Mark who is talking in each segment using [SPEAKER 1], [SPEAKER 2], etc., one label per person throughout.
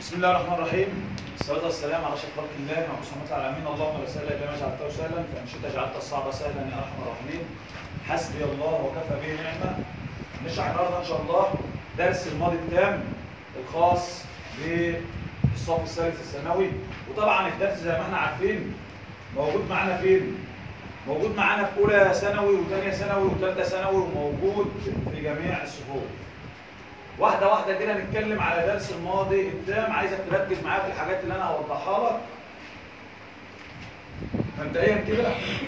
[SPEAKER 1] بسم الله الرحمن الرحيم الصلاة والسلام على أشرف خلق الله وعلى سبحانه وتعالى آمين اللهم لا سهل إلا ما جعلته سهلا فإن شئت جعلت الصعب سهلا يا أرحم الراحمين حسبي الله وكفى به نعمة نشرح النهارده إن شاء الله درس الماضي التام الخاص بالصف الثالث الثانوي وطبعا الدرس زي ما احنا عارفين موجود معانا فين؟ موجود معانا في أولى ثانوي وثانية ثانوي وثالثة ثانوي وموجود في جميع الصفوف واحدة واحدة كده نتكلم على درس الماضي التام عايزك تركز معايا في الحاجات اللي أنا هوضحها لك مبدئيا كده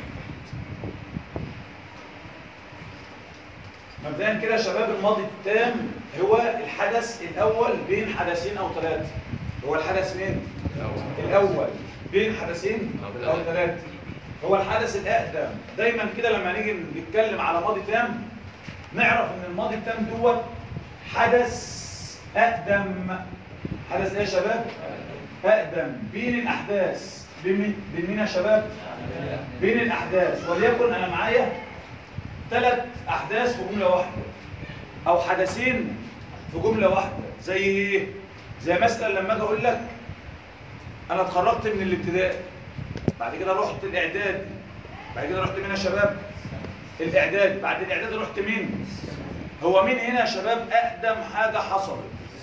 [SPEAKER 1] مبدئيا كده يا شباب الماضي التام هو الحدث الأول بين حدثين أو ثلاثة هو الحدث مين؟ الأول بين حدثين أو ثلاثة هو الحدث الأقدم دايما كده لما نيجي نتكلم على ماضي تام نعرف إن الماضي التام دوت حدث أقدم حدث إيه يا شباب؟ أقدم بين الأحداث بين مين بين مين يا شباب؟ بين الأحداث وليكن أنا معايا ثلاث أحداث في جملة واحدة أو حدثين في جملة واحدة زي إيه؟ زي مثلا لما أجي أقول لك أنا اتخرجت من الابتدائي بعد كده رحت الإعدادي بعد كده رحت مين يا شباب؟ الإعداد بعد الإعداد رحت مين؟ هو مين هنا يا شباب أقدم حاجة حصلت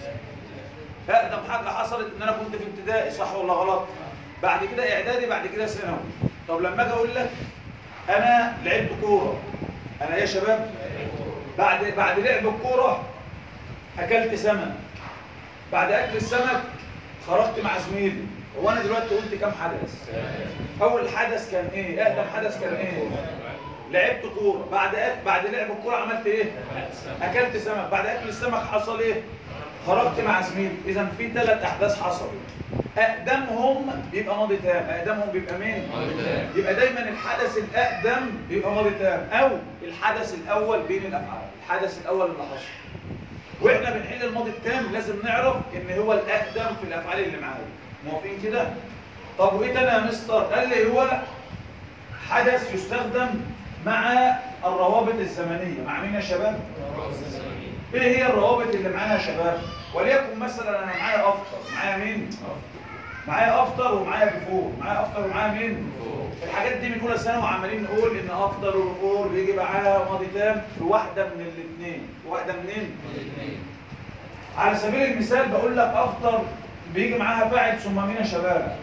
[SPEAKER 1] أقدم حاجة حصلت إن أنا كنت في ابتدائي صح ولا غلط بعد كده إعدادي بعد كده ثانوي طب لما أجي أقول لك أنا لعبت كورة أنا إيه يا شباب بعد بعد لعب الكورة أكلت سمك بعد أكل السمك خرجت مع زميلي هو أنا دلوقتي قلت كام حدث أول حدث كان إيه أقدم حدث كان إيه لعبت كوره بعد أك... بعد لعب الكوره عملت ايه اكلت سمك بعد اكل السمك حصل ايه خرجت مع زميلي اذا في ثلاث احداث حصلوا اقدمهم بيبقى ماضي تام اقدمهم بيبقى مين يبقى دايما الحدث الاقدم بيبقى ماضي تام او الحدث الاول بين الافعال الحدث الاول اللي حصل واحنا بنحل الماضي التام لازم نعرف ان هو الاقدم في الافعال اللي معايا موافقين كده طب وايه تاني يا مستر قال لي هو حدث يستخدم مع الروابط الزمنية مع مين يا شباب؟ ايه هي الروابط اللي معانا يا شباب؟ وليكن مثلا انا معايا افطر معايا مين؟ معايا افطر ومعايا بفور معايا افطر ومعايا مين؟ الحاجات دي من اولى ثانوي عمالين نقول ان افطر وبفور بيجي معاها ماضي تام في واحده من الاثنين واحده منين؟ على سبيل المثال بقول لك افطر بيجي معاها فاعل ثم مين يا شباب؟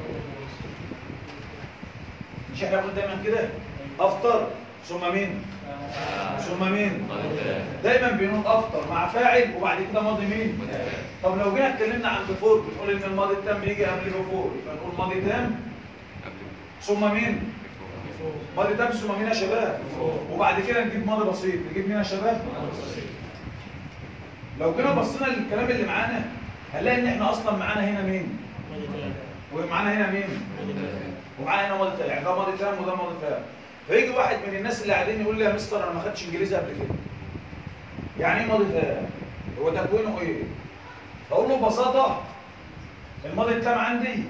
[SPEAKER 1] مش احنا بنقول دايما كده؟ افطر ثم مين ثم مين دايما بنقول افطر مع فاعل وبعد كده ماضي مين طب لو جينا اتكلمنا عن بفور بنقول ان الماضي التام بيجي قبل بفور يبقى نقول ماضي تام ثم مين ماضي تام ثم مين يا شباب وبعد كده نجيب ماضي بسيط نجيب مين يا شباب لو جينا بصينا للكلام اللي معانا هنلاقي ان احنا اصلا معانا هنا مين ومعانا هنا مين ومعانا هنا ماضي تام يعني ده ماضي تام وده ماضي تام فيجي واحد من الناس اللي قاعدين يقول لي يا مستر انا ما خدتش انجليزي قبل كده يعني ايه ماضي تام هو تكوينه ايه اقول له ببساطه الماضي التام عندي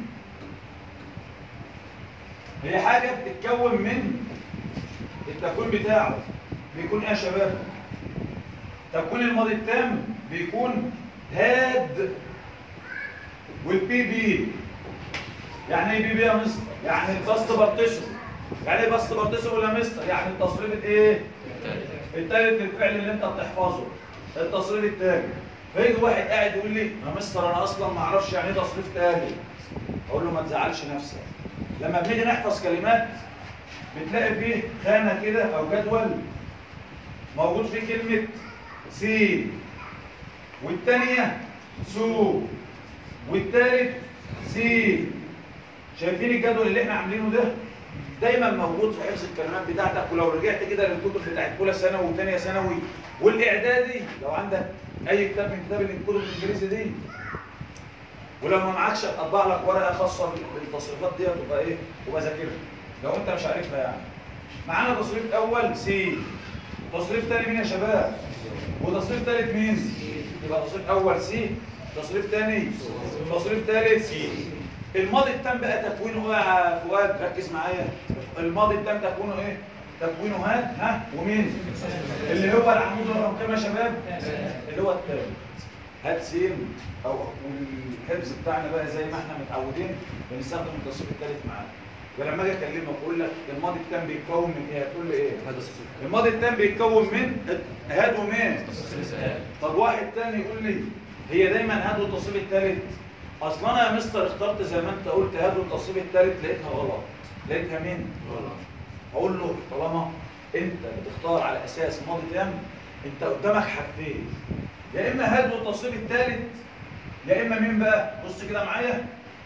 [SPEAKER 1] هي حاجه بتتكون من التكوين بتاعه بيكون ايه يا شباب تكوين الماضي التام بيكون هاد والبي بي يعني ايه بي بي يا مستر يعني البسط برطشه يعني ايه بس برتسم ولا مستر يعني التصريف الايه الثالث للفعل اللي انت بتحفظه التصريف الثاني فيجي واحد قاعد يقول لي يا مستر انا اصلا ما اعرفش يعني ايه تصريف ثالث اقول له ما تزعلش نفسك لما بنيجي نحفظ كلمات بتلاقي فيه خانه كده او جدول موجود فيه كلمه سي والثانيه سو والثالث سي شايفين الجدول اللي احنا عاملينه ده دايما موجود في حفظ الكلمات بتاعتك ولو رجعت كده للكتب بتاعت اولى ثانوي وثانيه ثانوي والاعدادي لو عندك اي كتاب من كتاب الكتب الانجليزي دي ولو ما معكش اطبع لك ورقه خاصه بالتصريفات ديت وبقى ايه وبقى ذاكرها لو انت مش عارفها يعني معانا تصريف اول سي تصريف ثاني مين يا شباب وتصريف ثالث مين يبقى تصريف اول سي تصريف ثاني تصريف ثالث سي الماضي التام بقى تكوينه ايه يا فؤاد ركز معايا الماضي التام تكوينه ايه تكوينه هات ها ومين اللي هو العمود رقم كام يا شباب اللي هو الثالث هات سين او والحفظ بتاعنا بقى زي ما احنا متعودين بنستخدم التصريف الثالث معاه فلما اجي اكلمك اقول لك الماضي التام بيتكون من ايه هتقول لي ايه الماضي التام بيتكون من هاد ومين طب واحد تاني يقول لي هي دايما هاد والتصريف الثالث اصلا انا يا مستر اخترت زي ما انت قلت هاد والتصريف الثالث لقيتها غلط لقيتها مين اقول له طالما انت بتختار على اساس ماضي تام انت قدامك حاجتين يا اما هاد والتصريف الثالث يا اما مين بقى بص كده معايا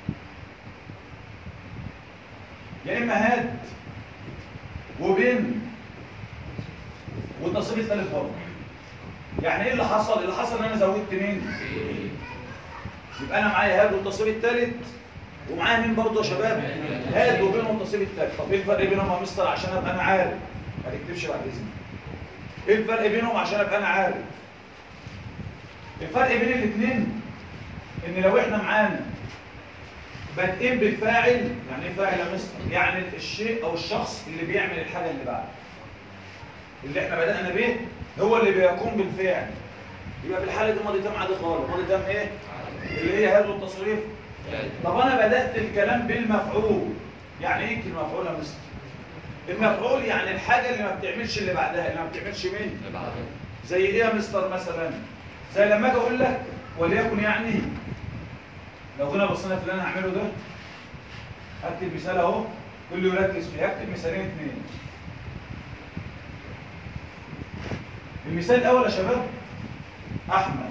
[SPEAKER 1] يا اما هاد وبين والتصريف الثالث برضه يعني ايه اللي حصل اللي حصل ان انا زودت مين يبقى انا معايا هاد والتصريف الثالث ومعايا مين برضه يا شباب هاد وبينهم التصريف الثالث طب ايه الفرق بينهم يا مستر عشان ابقى انا عارف ما تكتبش بعد اذنك ايه الفرق بينهم عشان ابقى انا عارف الفرق بين الاثنين ان لو احنا معانا بادئين بالفاعل يعني ايه فاعل يا مستر يعني الشيء او الشخص اللي بيعمل الحاجه اللي بعد اللي احنا بدانا به هو اللي بيقوم بالفعل يبقى في الحاله دي ماضي تام عادي خالص ماضي تام ايه اللي هي هذا التصريف طب انا بدات الكلام بالمفعول يعني ايه كلمه مفعول يا مستر المفعول يعني الحاجه اللي ما بتعملش اللي بعدها اللي ما بتعملش مين زي ايه يا مستر مثلا زي لما اجي اقول لك وليكن يعني لو جينا بصينا في اللي انا هعمله ده هكتب مثال اهو كل يركز فيه هكتب مثالين اثنين المثال الاول يا شباب احمد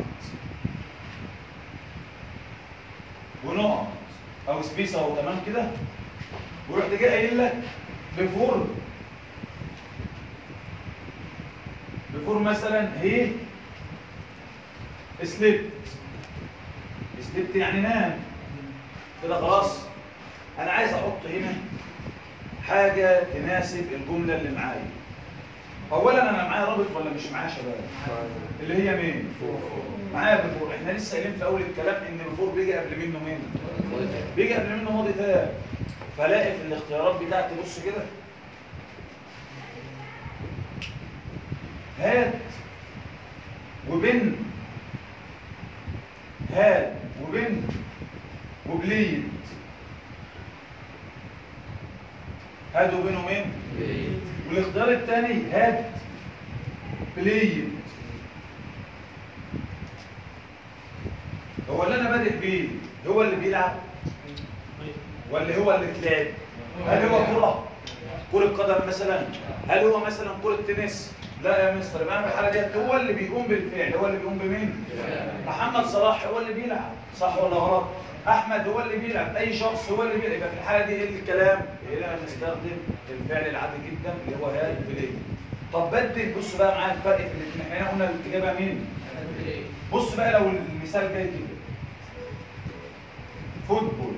[SPEAKER 1] ونقط او سبيس اهو تمام كده ورحت جاي قايل لك بفور بفور مثلا هي سليبت سليبت يعني نام كده خلاص انا عايز احط هنا حاجه تناسب الجمله اللي معايا اولا انا معايا رابط ولا مش معايا شباب اللي هي مين معايا بفور احنا لسه قايلين في اول الكلام ان بفور بيجي قبل منه مين بيجي قبل منه ماضي تام فلاقي في الاختيارات بتاعتي بص كده هات وبن هات وبن وبليد هات وبن ومين والاختيار الثاني هات بليد هو اللي انا بادئ بيه هو اللي بيلعب ولا هو اللي اتلعب هل هو كرة كرة قدم مثلا هل هو مثلا كرة تنس لا يا مستر يبقى انا في الحالة ديت هو اللي بيقوم بالفعل هو اللي بيقوم بمين محمد صلاح هو اللي بيلعب صح ولا غلط احمد هو اللي بيلعب اي شخص هو اللي بيلعب يبقى في الحالة دي ايه الكلام هنا نستخدم الفعل العادي جدا اللي هو هاد بليه طب بدل بص بقى معايا الفرق في الاثنين احنا قلنا الاجابه مين بص بقى لو المثال جاي كده فوتبول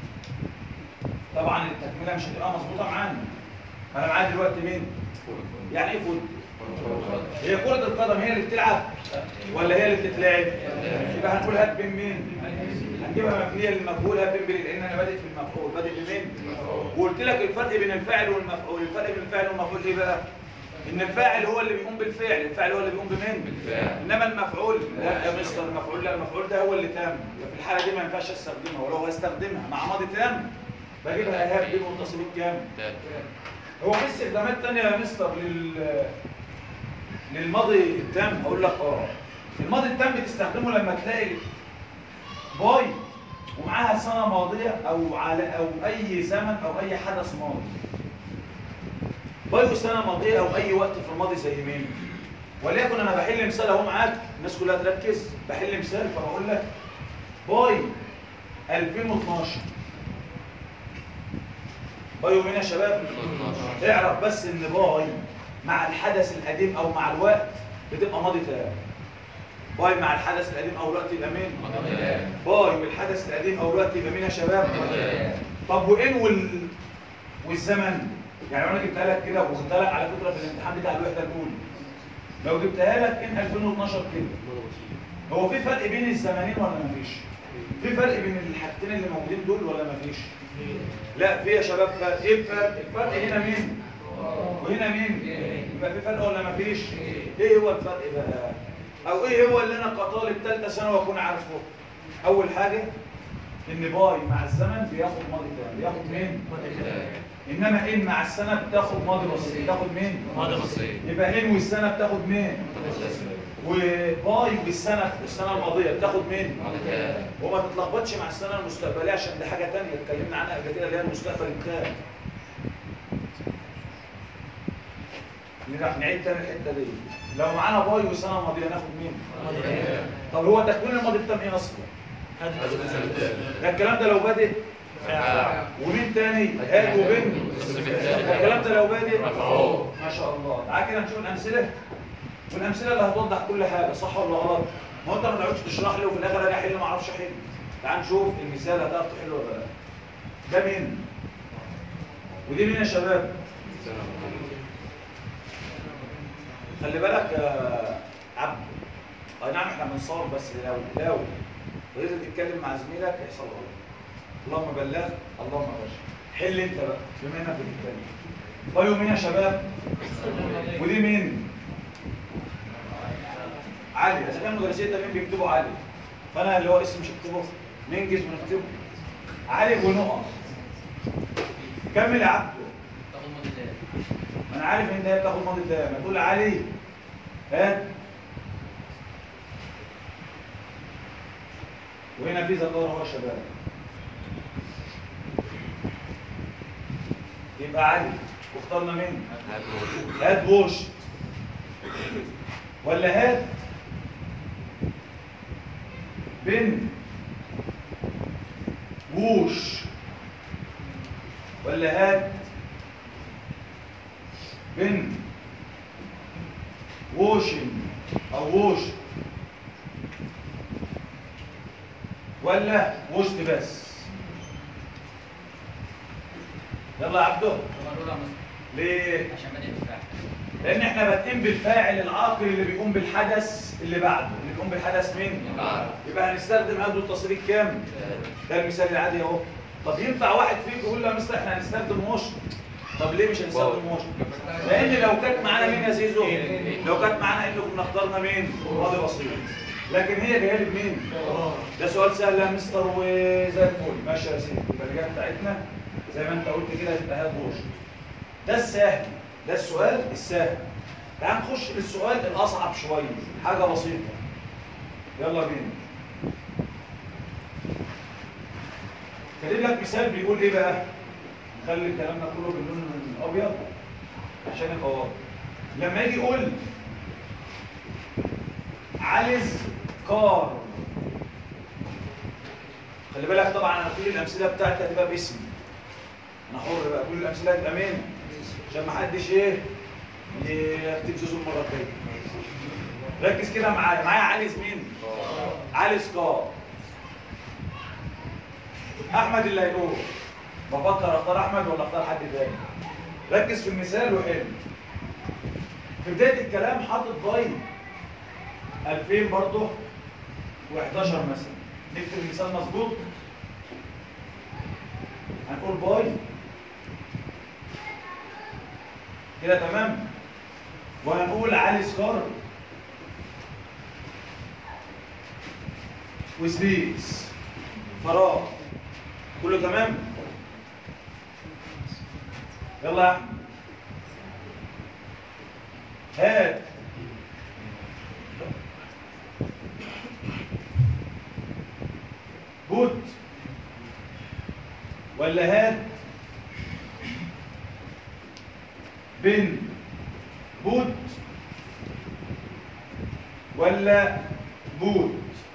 [SPEAKER 1] طبعا التكمله مش هتبقى مظبوطه معانا انا معايا دلوقتي مين يعني ايه فوتبول هي كره القدم هي اللي بتلعب ولا هي اللي بتتلعب يبقى هنقول هات بين مين هنجيبها مبنيه للمجهول هات بين لان انا بادئ في المفعول بادئ بمين وقلت لك الفرق بين الفاعل والمفعول الفرق بين الفاعل والمفعول ايه بقى ان الفاعل هو اللي بيقوم بالفعل الفاعل هو اللي بيقوم بمين
[SPEAKER 2] بالفعل.
[SPEAKER 1] انما المفعول لا يا مستر المفعول لا المفعول ده هو اللي تام في الحاله دي ما ينفعش استخدمها ولو هستخدمها مع ماضي تام بجيبها ايهاب دي متصل بالكام هو في استخدامات تانية يا مستر لل للماضي التام هقول لك اه الماضي التام بتستخدمه لما تلاقي باي ومعاها سنة ماضية أو على أو أي زمن أو أي حدث ماضي باي سنة ماضية أو أي وقت في الماضي زي مين وليكن أنا بحل مثال أهو معاك الناس كلها تركز بحل مثال فبقول لك باي 2012 باي مين يا شباب؟ اعرف بس ان باي مع الحدث القديم او مع الوقت بتبقى ماضي تام باي مع الحدث القديم او الوقت يبقى مين باي والحدث القديم او الوقت يبقى مين يا شباب طب وان وال... والزمن يعني لو انا جبتها لك كده وخدتها لك على فكره في الامتحان بتاع الوحده الاولى لو جبتها لك ان 2012 كده هو في فرق بين الزمانين ولا مفيش في فرق بين الحاجتين اللي موجودين دول ولا مفيش لا في يا شباب فرق ايه الفرق الفرق هنا مين وهنا مين يبقى في فرق ولا مفيش ايه هو الفرق بقى او ايه هو اللي انا كطالب ثالثه ثانوي اكون عارفه اول حاجه ان باي مع الزمن بياخد ماضي تام بياخد مين انما ان مع السنه بتاخد ماضي بسيط بتاخد مين
[SPEAKER 2] ماضي بسيط
[SPEAKER 1] يبقى ان والسنه بتاخد مين وباي والسنه السنه الماضيه بتاخد مين
[SPEAKER 2] ماضي تام
[SPEAKER 1] وما تتلخبطش مع السنه المستقبليه عشان دي حاجه ثانيه اتكلمنا عنها قبل كده اللي هي المستقبل التام نروح نعيد تاني الحته دي لو معانا باي والسنه الماضيه ناخد مين
[SPEAKER 2] ماضي تام
[SPEAKER 1] طب هو تكوين الماضي التام ايه اصلا
[SPEAKER 2] هذا الاسم الثاني
[SPEAKER 1] ده الكلام ده لو بادئ
[SPEAKER 2] فاعل
[SPEAKER 1] ومين تاني هاد وبن
[SPEAKER 2] الاسم الثاني
[SPEAKER 1] الكلام ده لو بادئ
[SPEAKER 2] مفعول
[SPEAKER 1] ما شاء الله تعال كده نشوف الامثله والامثله اللي هتوضح كل حاجه صح ولا غلط ما هو انت ما تقعدش تشرح لي وفي الاخر انا احل ما اعرفش احل تعال نشوف المثال هتعرف تحله ولا لا ده مين ودي مين يا شباب خلي بالك يا عبد اي نعم احنا بنصور بس لو لو فضلت تتكلم مع زميلك هيحصل غلط اللهم بلغ اللهم بشر حل انت بقى بما انك بتتكلم طيب مين يا شباب ودي مين علي اذا كان مدرسين ده مين بيكتبوا علي فانا اللي هو اسم مش هكتبه ننجز ونكتبه علي ونقط كمل يا عبده
[SPEAKER 2] تاخد ماضي تام
[SPEAKER 1] ما انا عارف ان هي بتاخد ماضي تام تقول علي هات وهنا في ذكر هو شباب يبقى علي واخترنا مين هات بوش ولا هات بن ووش ولا هات بن ووشن او ووش ولا وشت بس يلا يا عبده ليه
[SPEAKER 2] عشان بدأ الفاعل
[SPEAKER 1] لان احنا بادئين بالفاعل العاقل اللي بيقوم بالحدث اللي بعده اللي بيقوم بالحدث مين
[SPEAKER 2] اللي بعده.
[SPEAKER 1] يبقى هنستخدم هذا التصريف كام ده المثال العادي اهو طب ينفع واحد فيكم يقول له يا مستر احنا هنستخدم وش طب ليه مش هنستخدم وش لان لو كانت معانا مين يا زيزو لو كانت معانا ان كنا اخترنا مين ماضي بسيط لكن هي جايه لي بمين ده سؤال سهل يا مستر وزي الفل ماشي يا سيدي يبقى الاجابه بتاعتنا زي ما انت قلت كده يبقى هات وش ده السهل ده السؤال السهل تعال نخش للسؤال الاصعب شويه حاجه بسيطه يلا بينا كاتب لك مثال بيقول ايه بقى نخلي كلامنا كله باللون الابيض عشان يبقى واضح لما يجي يقول عايز كار خلي بالك طبعا انا كل الامثله بتاعتي هتبقى باسمي انا حر بقى كل الامثله هتبقى مين عشان ما حدش ايه يكتب زوزو المره الجايه ركز كده معايا معايا عايز مين علي سكار احمد اللي هيقول بفكر اختار احمد ولا اختار حد تاني ركز في المثال وحل في بدايه الكلام حاطط باي 2000 برضه و11 مثلا نكتب المثال مظبوط هنقول باي كده تمام وهنقول علي سكار وسبيس فراغ كله تمام يلا يا احمد هات بوت ولا هات بن بوت ولا بوت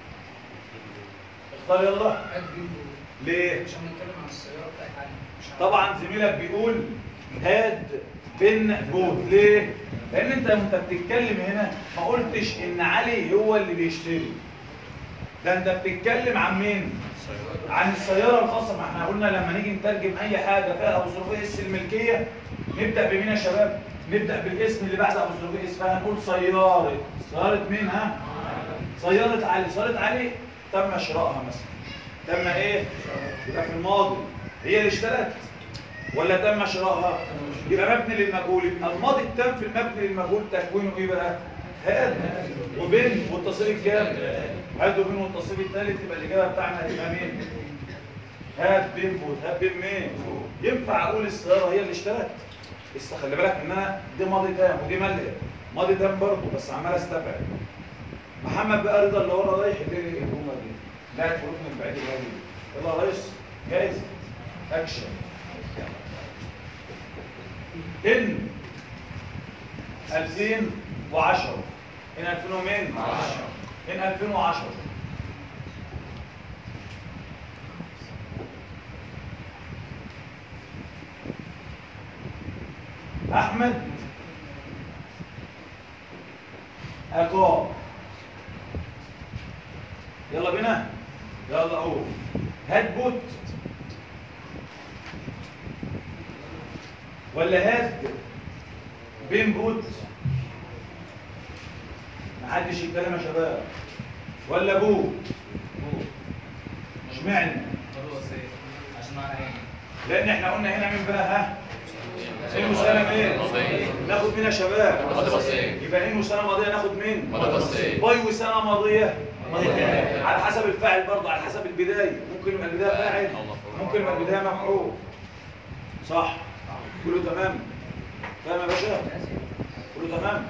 [SPEAKER 1] اختار يلا ليه
[SPEAKER 3] عشان نتكلم عن السيارة بتاعت علي مش عن-
[SPEAKER 1] طبعا زميلك بيقول هاد بن بوت ليه لان انت وانت بتتكلم هنا ما قلتش ان علي هو اللي بيشتري ده انت بتتكلم عن مين عن السياره الخاصه ما احنا قلنا لما نيجي نترجم اي حاجه فيها ابو اس الملكيه نبدا بمين يا شباب نبدا بالاسم اللي بعد ابو اس فهنقول سياره سياره مين ها سياره علي سياره علي تم شرائها مثلا تم ايه يبقى في الماضي هي اللي اشترت ولا تم شرائها يبقى مبني للمجهول يبقى الماضي التام في المبني للمجهول تكوينه ايه بقى هاد وبين والتصريف الكام هاد وبين والتصريف الثالث يبقى الاجابه بتاعنا هتبقى مين هاد بين بوت هاد بين مين ينفع اقول السياره هي اللي اشترت بس خلي بالك ان انا دي ماضي تام ودي ماليه ماضي تام برضه بس عمال استبعد محمد بقى رضا اللي ورا رايح يحل لي الجمله دي لا الحروف من بعيد الهادي يلا يا ريس جاهز اكشن ان 2010 ان 2000 ومين 10 ان 2010 احمد اقام يلا بينا يلا قول هات بوت ولا هات بين بوت محدش يتكلم يا شباب ولا بوت اشمعنى
[SPEAKER 2] عشان معنى ايه؟
[SPEAKER 1] لان احنا قلنا هنا مين بقى ها ايه مسالم ايه
[SPEAKER 4] بسيط.
[SPEAKER 1] ناخد مين يا شباب
[SPEAKER 4] ماضي بسيط.
[SPEAKER 1] يبقى ايه مسالم ماضيه ناخد مين
[SPEAKER 4] ماضي بسيط.
[SPEAKER 1] باي وسنه ماضيه
[SPEAKER 4] ماضي تام.
[SPEAKER 1] على حسب الفاعل برضه على حسب البدايه ممكن يبقى البدايه فاعل
[SPEAKER 4] أو مفعول.
[SPEAKER 1] ممكن يبقى البدايه مفعول صح كله تمام فاهم يا باشا كله تمام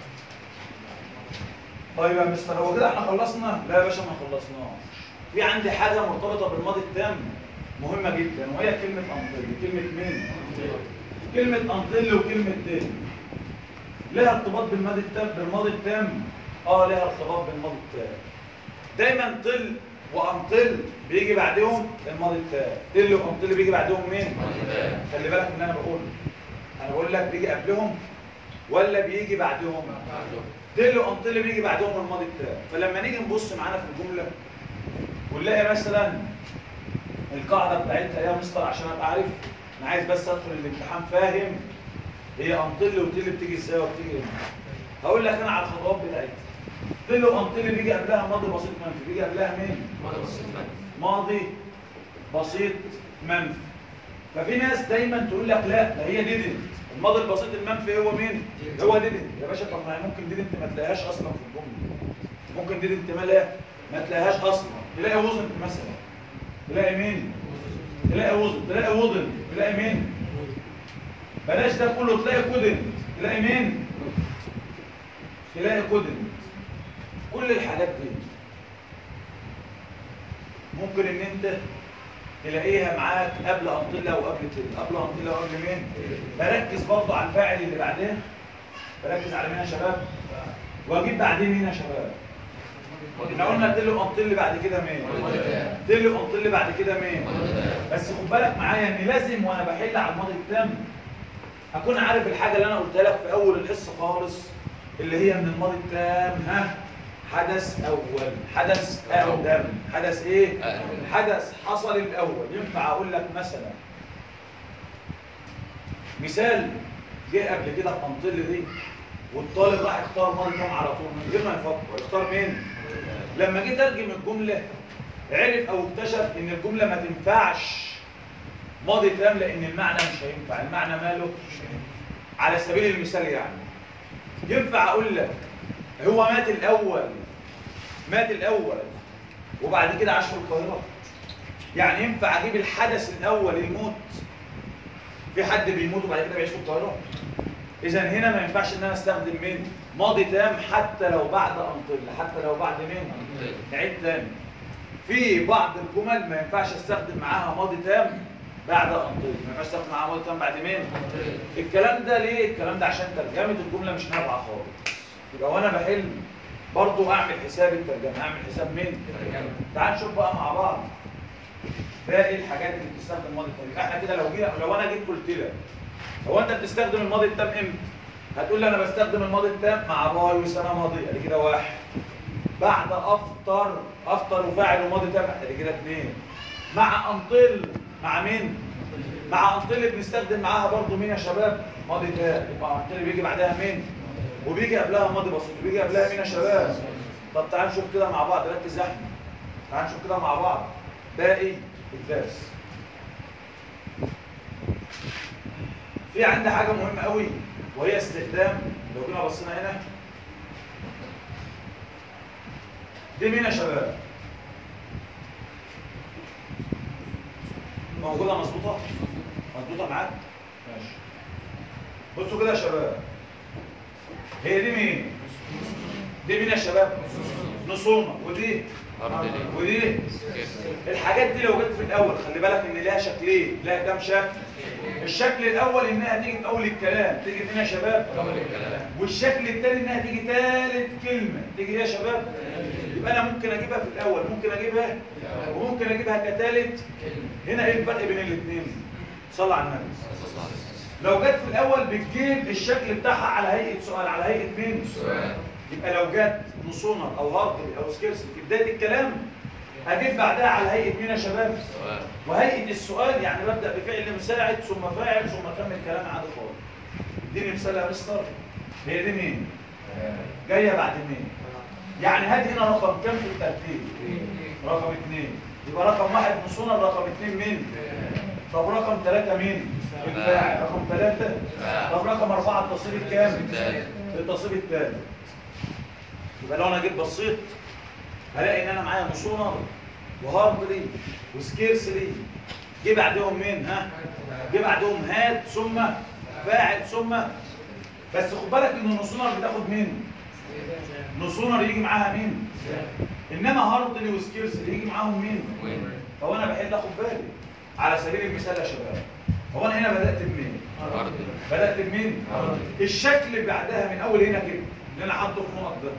[SPEAKER 1] طيب يا مستر هو كده احنا خلصنا لا يا باشا ما خلصناش في عندي حاجه مرتبطه بالماضي التام مهمه جدا وهي كلمه انطل كلمه مين كلمه انطل وكلمه دل لها ارتباط بالماضي التام بالماضي التام اه لها ارتباط بالماضي التام دايما طل وامطل بيجي بعدهم الماضي التام تل وامطل بيجي بعدهم مين خلي بالك من اللي انا بقوله انا بقول لك بيجي قبلهم ولا بيجي بعدهم تل وامطل بيجي بعدهم الماضي التام فلما نيجي نبص معانا في الجمله ونلاقي مثلا القاعده بتاعتها يا مستر عشان ابقى عارف انا عايز بس ادخل الامتحان فاهم هي امطل وتل بتيجي ازاي وبتيجي امتى هقول لك انا على الخطوات بتاعتها تل وامطل بيجي قبلها ماضي بسيط منفي بيجي قبلها مين ماضي بسيط منفي ففي ناس دايما تقول لك لا ده هي ديدنت الماضي البسيط المنفي هو مين هو ديدنت يا باشا طب ما هي ممكن ديدنت ما تلاقيهاش اصلا في الجمله ممكن ديدنت ما لا ما تلاقيهاش اصلا تلاقي وزنت مثلا تلاقي مين تلاقي وزن تلاقي وزن تلاقي مين بلاش ده كله تلاقي كودن تلاقي مين تلاقي كودن كل الحاجات دي ممكن ان انت تلاقيها معاك قبل انطله وقبل تل قبل انطله وقبل مين بركز برضه على الفاعل اللي بعدين بركز على مين يا شباب واجيب بعدين مين يا شباب احنا قلنا تل وانطل بعد كده مين تل وانطل بعد كده مين بس خد بالك معايا ان لازم وانا بحل على الماضي التام اكون عارف الحاجه اللي انا قلتها لك في اول الحصه خالص اللي هي من الماضي التام ها حدث اول حدث اقدم حدث ايه
[SPEAKER 4] أقدم.
[SPEAKER 1] حدث حصل الاول ينفع اقول لك مثلا مثال جه قبل كده في منطقه دي والطالب راح يختار ماضي تام على طول من غير ما يفكر يختار مين لما جيت ارجم الجمله عرف او اكتشف ان الجمله ما تنفعش ماضي تام لان المعنى مش هينفع المعنى ماله على سبيل المثال يعني ينفع اقول لك هو مات الاول مات الاول وبعد كده عاش في القاهره يعني ينفع اجيب الحدث الاول الموت في حد بيموت وبعد كده بيعيش في القاهره اذا هنا ما ينفعش ان انا استخدم مين ماضي تام حتى لو بعد انطل حتى لو بعد مين نعيد تاني في بعض الجمل ما ينفعش استخدم معاها ماضي تام بعد انطل ما ينفعش استخدم معاها ماضي تام بعد مين الكلام ده ليه الكلام ده عشان ترجمه الجمله مش نافعه خالص يبقى وانا بحل برضو اعمل حساب الترجمه اعمل حساب مين تعال نشوف بقى مع بعض باقي الحاجات اللي بتستخدم ماضي تام يبقى احنا كده لو جينا لو انا جيت قلت لك هو انت بتستخدم الماضي التام امتى هتقول لي انا بستخدم الماضي التام مع باي وسنه ماضيه ادي كده واحد بعد افطر افطر وفاعل وماضي تام ادي كده اثنين مع انطل مع مين مع انطل بنستخدم معاها برضو مين يا شباب ماضي تام يبقى انطل بيجي بعدها مين وبيجي قبلها ماضي بسيط وبيجي قبلها مين يا شباب طب تعال نشوف كده مع بعض ركز يا احمد تعال نشوف كده مع بعض باقي الدرس في عندي حاجه مهمه قوي وهي استخدام لو جينا بصينا هنا دي مين يا شباب موجوده مظبوطه مظبوطه معاك ماشي بصوا كده يا شباب هي دي مين دي مين يا شباب نصومه ودي
[SPEAKER 4] أرض ليه
[SPEAKER 1] ودي الحاجات دي لو جت في الاول خلي بالك ان لها شكلين لها كام شكل الشكل الاول انها تيجي في اول الكلام تيجي فين يا شباب
[SPEAKER 4] أول الكلام.
[SPEAKER 1] والشكل الثاني انها تيجي ثالث كلمه تيجي ايه يا شباب يبقى انا ممكن اجيبها في الاول ممكن اجيبها وممكن اجيبها كثالث هنا ايه الفرق بين الاثنين صلى على النبي لو جت في الاول بتجيب الشكل بتاعها على هيئه سؤال على هيئه مين
[SPEAKER 4] سؤال.
[SPEAKER 1] يبقى لو جت نصونر او هاردلي او سكيرسي في بدايه الكلام هجيب بعدها على هيئه مين يا شباب
[SPEAKER 4] سؤال.
[SPEAKER 1] وهيئه السؤال يعني ببدا بفعل مساعد ثم فاعل ثم اكمل كلام عادي خالص اديني مثال يا مستر هي دي مين جايه بعد مين يعني هات هنا رقم كام في الترتيب رقم اثنين يبقى رقم واحد نصونر رقم اثنين مين طب رقم ثلاثة مين الفاعل رقم ثلاثة طب رقم أربعة التصريف الكام
[SPEAKER 4] الثالث.
[SPEAKER 1] التصريف الثالث يبقى لو انا جيت بصيت هلاقي ان انا معايا نصونر وهاردلي وسكيرسلي جه بعدهم مين ها جه بعدهم هات ثم فاعل ثم بس خد بالك ان النصونر بتاخد مين نصونر يجي معاها مين انما هاردلي وسكيرسلي يجي معاهم مين
[SPEAKER 4] وين؟
[SPEAKER 1] هو انا بحل اخد بالي على سبيل المثال يا شباب هو انا هنا بدات بمين
[SPEAKER 4] أرض
[SPEAKER 1] بدات بمين الشكل اللي بعدها من اول هنا كده اللي انا حاطه في النقط ده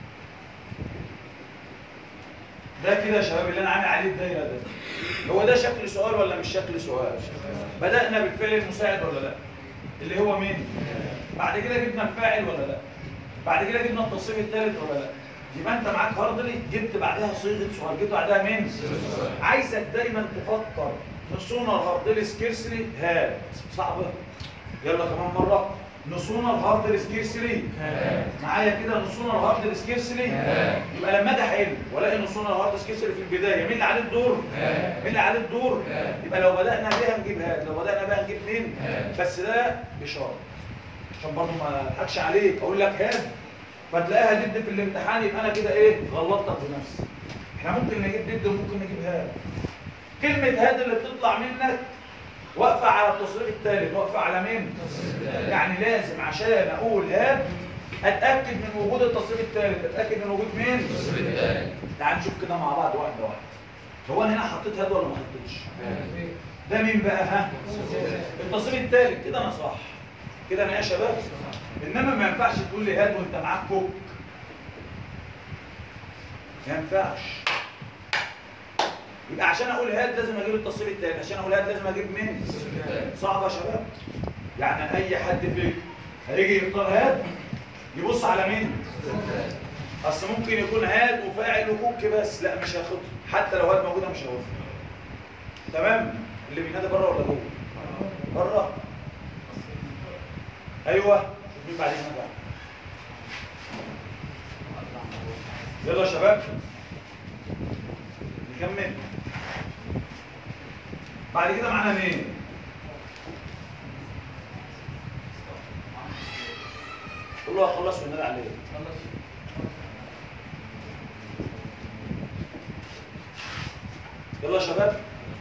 [SPEAKER 1] ده كده يا شباب اللي انا عامل عليه الدايره ده هو ده شكل سؤال ولا مش شكل سؤال بدانا بالفعل المساعد ولا لا اللي هو مين بعد كده جبنا الفاعل ولا لا بعد كده جبنا التصريف الثالث ولا لا يبقى انت معاك هاردلي جبت بعدها صيغه سؤال جبت بعدها مين عايزك دايما تفكر نصونر هاردلي سكيرسلي هات صعبه يلا كمان مره نصونر هاردلي سكيرسلي معايا كده نصونر هاردلي سكيرسلي يبقى لما اجي احل والاقي نصونر هارد سكيرسلي في البدايه مين اللي عليه الدور مين اللي عليه الدور يبقى لو بدانا بيها نجيب هات لو بدانا بيها نجيب مين بس ده بشرط عشان برضه ما اضحكش عليك اقول لك هات فتلاقيها ضد في الامتحان يبقى انا كده ايه غلطتك بنفسي احنا ممكن نجيب ضد وممكن نجيب هات كلمه هات اللي بتطلع منك واقفه على التصريف الثالث واقفه على مين يعني لازم عشان اقول هات اتاكد من وجود التصريف الثالث اتاكد من وجود مين
[SPEAKER 4] التصريف الثالث.
[SPEAKER 1] تعال نشوف كده مع بعض واحده واحده هو انا هنا حطيت هاد ولا ما حطيتش ده مين بقى ها التصريف الثالث كده انا صح كده انا يا شباب انما ما ينفعش تقول لي هاد وانت معاك كوك ما ينفعش يبقى عشان اقول هاد لازم اجيب التصريف الثالث عشان اقول هاد لازم اجيب مين صعب يا شباب يعني اي حد فيكم هيجي يختار هاد يبص على مين اصل ممكن يكون هاد وفاعل وكوك بس لا مش هاخدها حتى لو هاد موجوده مش هاخدها تمام اللي بينادي بره ولا جوه بره ايوه شوف مين بعدين بقى يلا يا شباب نكمل بعد كده معانا مين قول له خلص ونادي عليه يلا يا شباب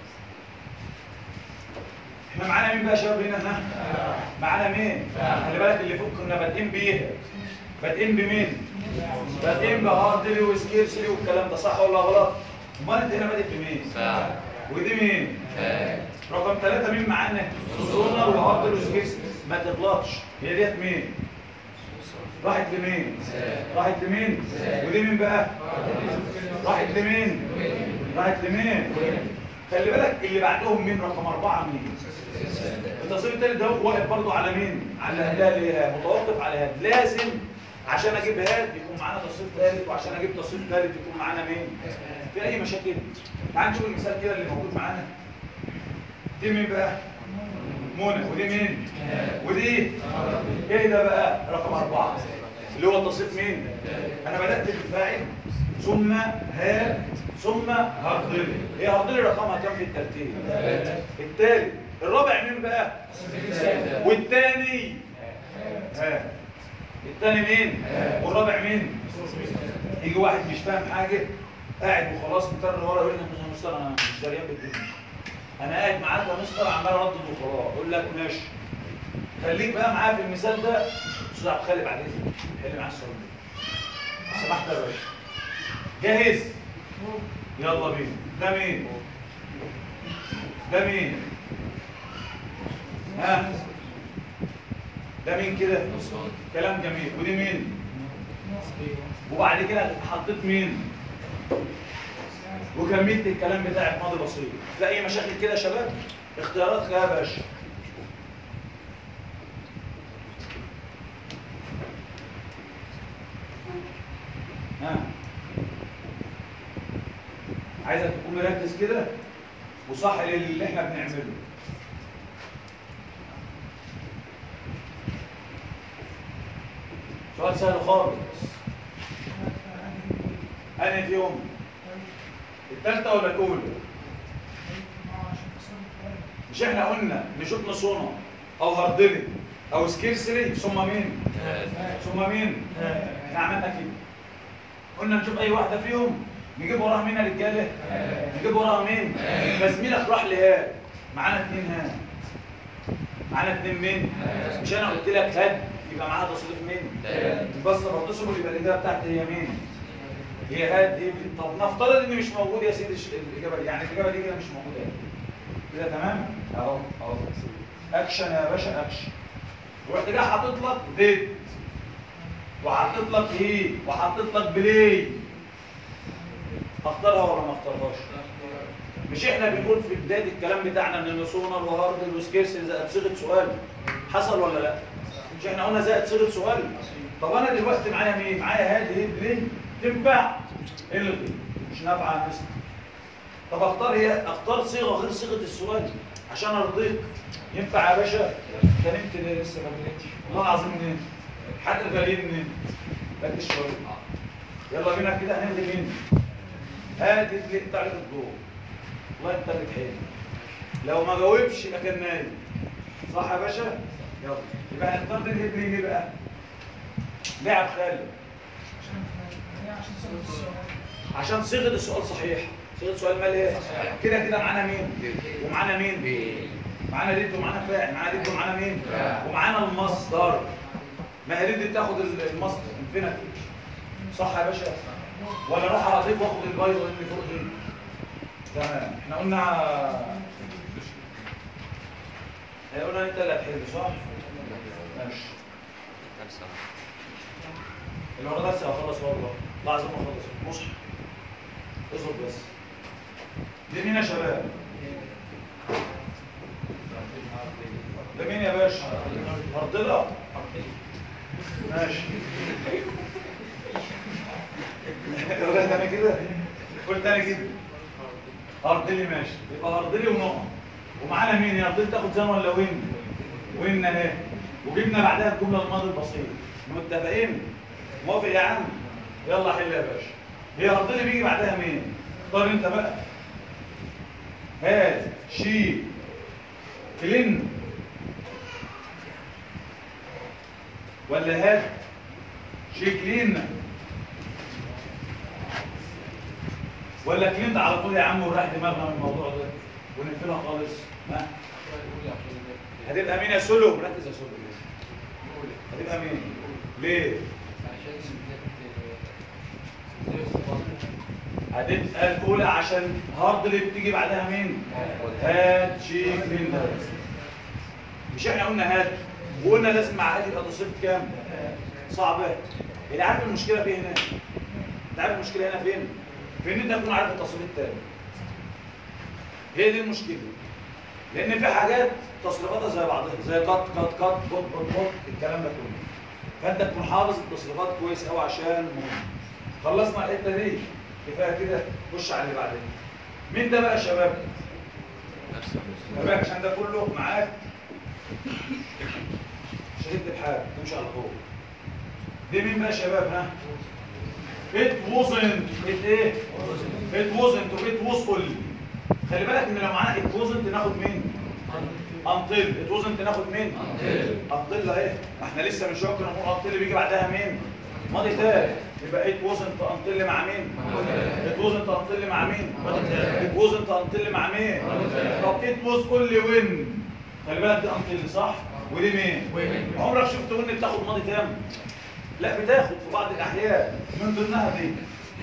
[SPEAKER 1] احنا معانا مين بقى يا شباب هنا ها معانا مين خلي بالك اللي فوق كنا بادئين بيها بادئين بمين بادئين بهاردلي وسكيرسلي والكلام ده صح ولا غلط امال انت هنا بادئ بمين
[SPEAKER 4] فاعل.
[SPEAKER 1] ودي مين
[SPEAKER 4] فاعل.
[SPEAKER 1] رقم ثلاثة مين معانا سونر وهاردلي وسكيرسلي ما تغلطش هي ديت مين راحت لمين راحت لمين ودي مين بقى راحت لمين راحت لمين خلي بالك اللي بعدهم مين رقم أربعة مين التصريف التالت ده واقف برضو على مين على لا لا متوقف على هاد لازم عشان اجيب هاد يكون معانا تصريف ثالث وعشان اجيب تصريف ثالث يكون معانا مين في اي مشاكل تعال نشوف المثال كده اللي موجود معانا دي مين بقى منى ودي مين ودي ايه ده بقى رقم أربعة اللي هو التصريف مين انا بدأت بالفاعل ثم هاد ثم هردلي هي هردلي رقمها كام في الترتيب التالت الرابع مين بقى والتاني ها الثاني مين والرابع مين يجي واحد مش فاهم حاجه قاعد وخلاص مكرر ورا يقول لك يا مستر انا مش دريان بالدنيا انا قاعد معاك يا مستر عمال اردد وخلاص اقول لك ماشي خليك بقى معايا في المثال ده استاذ عبد الخالق بعد اذنك حل معايا السؤال ده سمحت يا باشا جاهز يلا بينا ده مين ده مين ها ده مين كده كلام جميل ودي مين وبعد كده حطيت مين وكملت الكلام بتاعك ماضي بسيط في اي مشاكل كده يا شباب اختيارات يا باشا ها عايزك تكون مركز كده وصح للي احنا بنعمله سؤال سهل خالص انا فيهم الثالثه ولا الاولى مش احنا قلنا نشوف نصونا او هردلي او سكيرسري ثم مين ثم مين احنا عملنا كده قلنا نشوف اي واحده فيهم نجيب وراها مين يا رجاله نجيب وراها مين فزميلك راح لهاد معانا اتنين هاد معانا اتنين مين مش انا قلت لك هاد يبقى معاها تصريف مين بس لو تصرف يبقى الاجابه بتاعتي هي مين هي هاد هي دي. طب نفترض ان مش موجود يا سيدي الش- الاجابه دي يعني الاجابه دي كده مش موجوده يعني. كده تمام اهو اهو اكشن يا باشا اكشن ورحت جاي حاطط لك ديد وحاطط لك هي وحاطط لك بلاي اختارها ولا ما اختارهاش مش احنا بنقول في بدايه الكلام بتاعنا ان النسونر وهاردل وسكيرسن زائد صيغه سؤال حصل ولا لا مش احنا قلنا زائد صيغه سؤال طب انا دلوقتي معايا مين معايا هذه ليه تنفع الغي مش نافعه مثل طب اختار هي اختار صيغه غير صيغه السؤال عشان ارضيك ينفع يا باشا ده نمت ليه لسه ما نمتش والله العظيم نمت حتى الغاليين نمت ركز شويه يلا بينا كده هنلغي مين هادي اللي انت عليك الدور الله انت اللي تحل لو ما جاوبش يبقى كان نايم صح يا باشا يلا يبقى هنختار دي الهبل ليه بقى لعب خالد
[SPEAKER 3] عشان صوت السؤال
[SPEAKER 1] عشان صيغه السؤال صحيح صيغه السؤال مال ايه كده كده معانا مين ومعانا مين معانا ريد ومعانا فاعل معانا ريد ومعانا مين
[SPEAKER 4] فاعل.
[SPEAKER 1] ومعانا المصدر ما هي ريد بتاخد المصدر انفينيتي صح يا باشا ولا اروح اضيف واخد البيضه اللي فوق دي تمام احنا قلنا احنا قلنا انت اللي هتحل صح ماشي اللي ورا بس هخلص والله لازم اخلص مصحف اصبر بس دي مين يا شباب ده مين يا باشا مرضلة ماشي قول تاني كده قول تاني كده هردلي ماشي يبقى هردلي ونقط ومعانا مين يا هردلي تاخد زمن ولا وين وين اهي وجبنا بعدها الجمله الماضي البسيط متفقين موافق يا عم يلا حل يا باشا هي هردلي بيجي بعدها مين اختار انت بقى هات شي كلين ولا هات شي كلين ولا كلين على طول يا عم ونريح دماغنا من الموضوع ده ونقفلها خالص ها هتبقى مين يا سولو ركز يا سولو هتبقى مين ليه هتبقى الاولى عشان هارد اللي بتيجي بعدها مين هات شيك مين ده مش احنا قلنا هات وقلنا لازم مع هات يبقى تصريف كام صعبه اللي عارف المشكله فين هنا انت عارف المشكله هنا فين في ان انت تكون عارف التصريف التاني هي دي المشكله لان في حاجات تصريفاتها زي بعضها زي كات كات كات بوت بوت بوت الكلام ده كله فانت تكون حافظ التصريفات كويس قوي عشان مهم. خلصنا الحته دي كفايه كده خش على اللي بعدين مين ده بقى يا شباب شباب عشان ده كله معاك شهدت بحاجه تمشي على طول دي مين بقى يا شباب ها it wasn't it ايه it wasn't و it was only خلي بالك ان لو معانا it wasn't ناخد مين انطل اتوزنت ناخد مين
[SPEAKER 4] انطل.
[SPEAKER 1] انطل اهي ما احنا لسه من شويه كنا بنقول انطل بيجي بعدها مين ماضي تاني يبقى ات وزنت انطل مع مين ات وزنت انطل مع مين ات وزنت انطل مع مين طب ات وز كل وين خلي بالك دي انطل صح ودي مين عمرك شفت وين بتاخد ماضي تام لا بتاخد في بعض الاحيان من ضمنها دي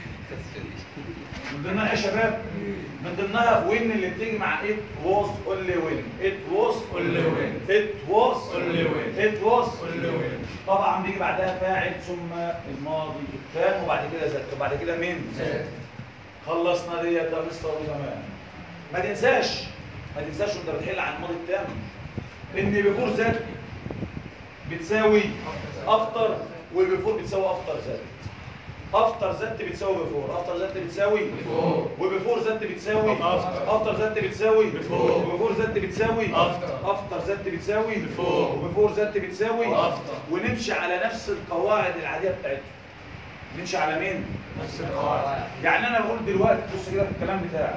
[SPEAKER 1] من ضمنها ايه يا شباب من ضمنها وين اللي بتيجي مع ات واز اونلي وين ات واز
[SPEAKER 2] Only when.
[SPEAKER 1] ات واز
[SPEAKER 2] Only when.
[SPEAKER 1] ات واز
[SPEAKER 2] Only when.
[SPEAKER 1] طبعا بيجي بعدها فاعل ثم الماضي التام وبعد كده ذات وبعد كده مين
[SPEAKER 4] ذات.
[SPEAKER 1] خلصنا ديت يا مستر وتمام ما تنساش ما تنساش وانت بتحل عن الماضي التام ان بيفور ذات بتساوي افتر والبيفور بتساوي افتر ذات افتر ذات بتساوي بيفور افتر ذات بتساوي
[SPEAKER 4] بيفور.
[SPEAKER 1] وبيفور ذات بتساوي
[SPEAKER 2] أفتر.
[SPEAKER 1] افتر ذات بتساوي
[SPEAKER 2] بيفور.
[SPEAKER 1] وبيفور ذات بتساوي
[SPEAKER 2] أفتر.
[SPEAKER 1] افتر ذات بتساوي
[SPEAKER 2] بيفور.
[SPEAKER 1] وبيفور ذات بتساوي
[SPEAKER 2] أفتر.
[SPEAKER 1] ونمشي على نفس القواعد العاديه بتاعتهم نمشي على مين
[SPEAKER 2] نفس القواعد
[SPEAKER 1] يعني انا بقول دلوقتي بص كده في الكلام بتاعي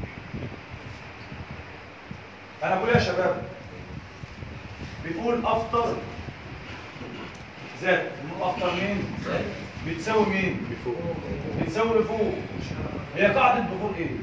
[SPEAKER 1] انا بقول يا شباب بتقول افطر ذات بنقول افطر مين بتساوي مين بتساوي لفوق هي قاعده بفور ايه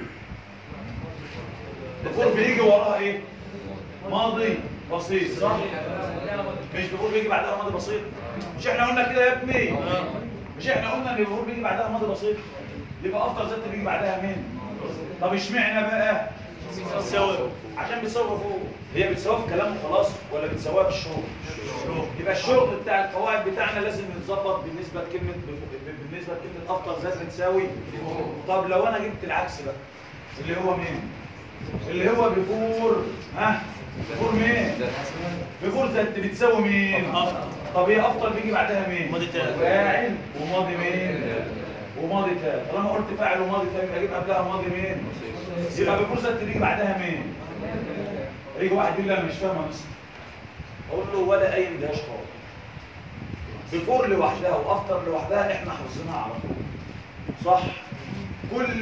[SPEAKER 1] بفور بيجي وراها ايه ماضي بسيط صح مش بفور بيجي بعدها ماضي بسيط مش احنا قلنا كده يا ابني مش احنا قلنا ان البخور بيجي بعدها ماضي بسيط يبقى افضل ذات بيجي بعدها مين طب اشمعنى بقى بتساوي عشان بتساوي فوق هي بتساوي في كلام وخلاص ولا بتساويها في الشغل يبقى الشغل بتاع القواعد بتاعنا لازم يتظبط بالنسبه لكلمه بالنسبه لكلمه افضل ذات بتساوي طب لو انا جبت العكس بقى اللي هو مين اللي هو بيفور ها بيفور مين بيفور ذات بتساوي مين طب هي افضل بيجي بعدها مين
[SPEAKER 2] ماضي تالت.
[SPEAKER 1] فاعل وماضي مين وماضي تالت طالما قلت فاعل وماضي تالت اجيب قبلها ماضي مين يبقى بيفور ذات تيجي بعدها مين يجي واحد يقول لي انا مش فاهم يا مستر اقول له ولا اي اندهاش خالص بيفور لوحدها وافتر لوحدها احنا حافظينها على طول صح كل